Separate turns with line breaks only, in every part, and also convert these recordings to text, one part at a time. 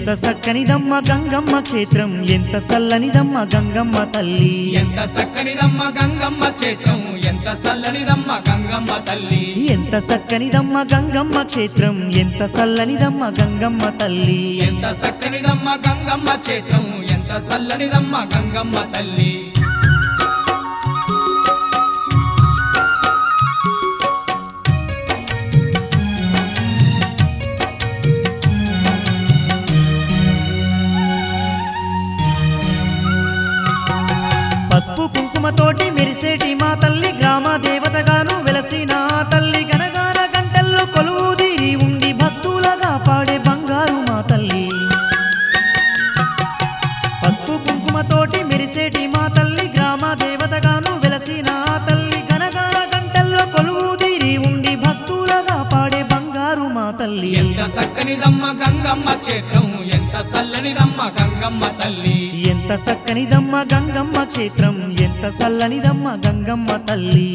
ఎంత సక్కనిదమ్మ గంగమ్మ క్షేత్రం ఎంత సల్లనిదమ్మ గంగమ్మ తల్లి
ఎంత చక్కనిదమ్మ గంగమ్మ క్షేత్రం ఎంత చల్లనిదమ్మ గంగమ్మ తల్లి
ఎంత సక్కనిదమ్మ గంగమ్మ క్షేత్రం ఎంత సల్లనిదమ్మ గంగమ్మ తల్లి
ఎంత చక్కనిదమ్మ గంగమ్మ క్షేత్రం ఎంత చల్లనిదమ్మ గంగమ్మ తల్లి
పసుపు కుంకుమతోటి మెరిసేటి మా తల్లి గ్రామ దేవతగాను వెలసిన ఆ తల్లి గనగాన గంటల్లో కొలువుదీరి ఉండి భక్తులగా పాడే బంగారు మా తల్లి పసుపు కుంకుమతోటి మెరిసేటి మా తల్లి గ్రామ దేవతగాను వెలసిన ఆ తల్లి గనగాన గంటల్లో కొలువుదీరి ఉండి భక్తులగా పాడే బంగారు మా తల్లి
ఎంత చక్కనిదమ్మ గంగమ్మ క్షేత్రం ఎంత చల్లనిదమ్మ గంగమ్మ తల్లి
ఎంత సక్కనిదమ్మ గంగమ్మ క్షేత్రం ఎంత సల్లనిదమ్మ గంగమ్మ తల్లి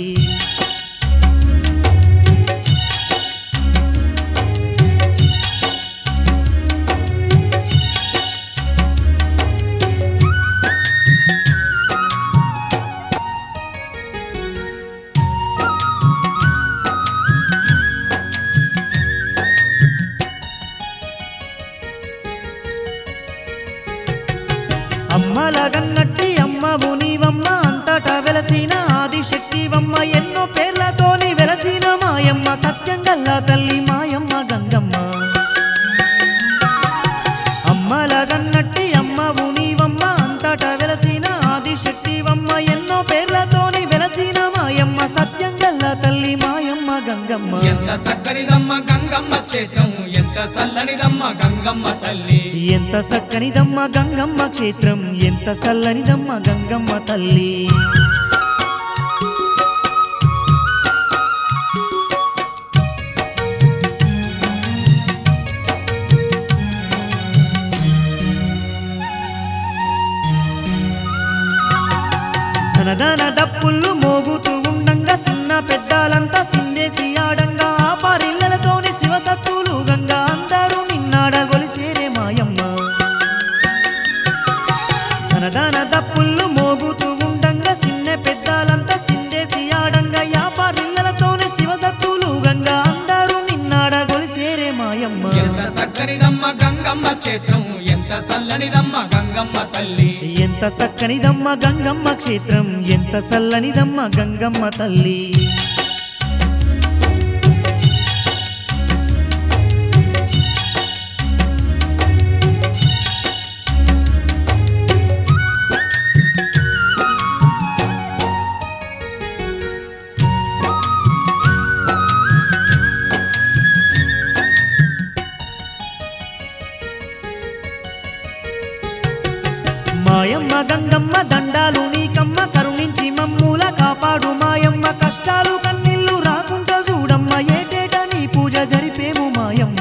అమ్మలగన్నట్టి అమ్మవు నీవమ్మ అంతటా వెలసిన ఆదిశక్తివమ్మ ఎన్నో పేర్లతోని వెలసిన మాయమ్మ సత్యంగల్లా తల్లి మాయమ్మ గంగమ్మ అమ్మలగన్నట్టి అమ్మవు నీవమ్మ అంతటా వెలసిన ఆదిశక్తివమ్మ ఎన్నో పేర్లతోని వెలసిన మాయమ్మ సత్యంగల్లా తల్లి మాయమ్మ గంగమ్మ
ఎంత చక్కనిదమ్మ గంగమ్మ క్షేత్రం ఎంత చల్లనిదమ్మ గంగమ్మ తల్లి
ఎంత సక్కనిదమ్మ గంగమ్మ క్షేత్రం ఎంత సల్లనిదమ్మ గంగమ్మ తల్లి ధనధన దప్పుళ్ళు మోగుతూ ఉండంగా చిన్న పెద్దాలంతా సిందేసి ఆడంగా ఆ పారిల్లలతోని శివసత్తులు గంగా అందరూ నిన్నాడ గొలిసేరే మాయమ్మ ధనధన దప్పుళ్ళు మోగుతూ ఉండంగా చిన్న పెద్దాలంతా సిందేసి ఆడంగా యా పారిల్లలతోని శివసత్తులు గంగా అందరూ నిన్నాడ గొలిసేరే మాయమ్మ
ఎంత చక్కనిదమ్మ గంగమ్మ క్షేత్రం ఎంత చల్లనిదమ్మ గంగమ్మ తల్లి
ఎంత సక్కనిదమ్మ గంగమ్మ క్షేత్రం ఎంత సల్లనిదమ్మ గంగమ్మ తల్లి మాయమ్మ గంగమ్మ దండాలు నీకమ్మ కరుణించి మమ్ముల కాపాడు మాయమ్మ కష్టాలు కన్నీళ్లు రాకుండా చూడమ్మ ఏటేట నీ పూజ జరిపేము మాయమ్మ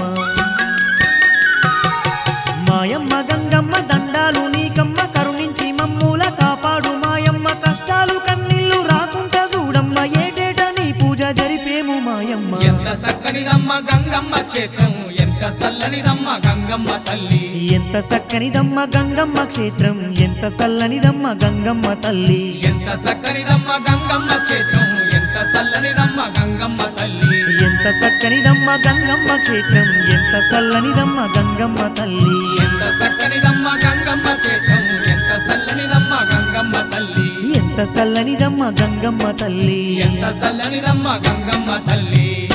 మాయమ్మ గంగమ్మ దండాలు నీకమ్మ కరుణించి మమ్ముల కాపాడు మాయమ్మ కష్టాలు కన్నీళ్లు రాకుండా చూడమ్మ ఏటేట నీ పూజ జరిపేము మాయమ్మ
ఎంత చక్కనిదమ్మ గంగమ్మ క్షేత్రం ఎంత చల్లనిదమ్మ గంగమ్మ తల్లి
ఎంత సక్కనిదమ్మ గంగమ్మ క్షేత్రం ఎంత సల్లనిదమ్మ గంగమ్మ తల్లి
ఎంత చక్కనిదమ్మ గంగమ్మ క్షేత్రం ఎంత చల్లనిదమ్మ గంగమ్మ తల్లి
ఎంత సక్కనిదమ్మ గంగమ్మ క్షేత్రం ఎంత సల్లనిదమ్మ గంగమ్మ తల్లి
ఎంత చక్కనిదమ్మ గంగమ్మ క్షేత్రం ఎంత చల్లనిదమ్మ గంగమ్మ తల్లి
ఎంత సల్లనిదమ్మ గంగమ్మ తల్లి
ఎంత చల్లనిదమ్మ గంగమ్మ తల్లి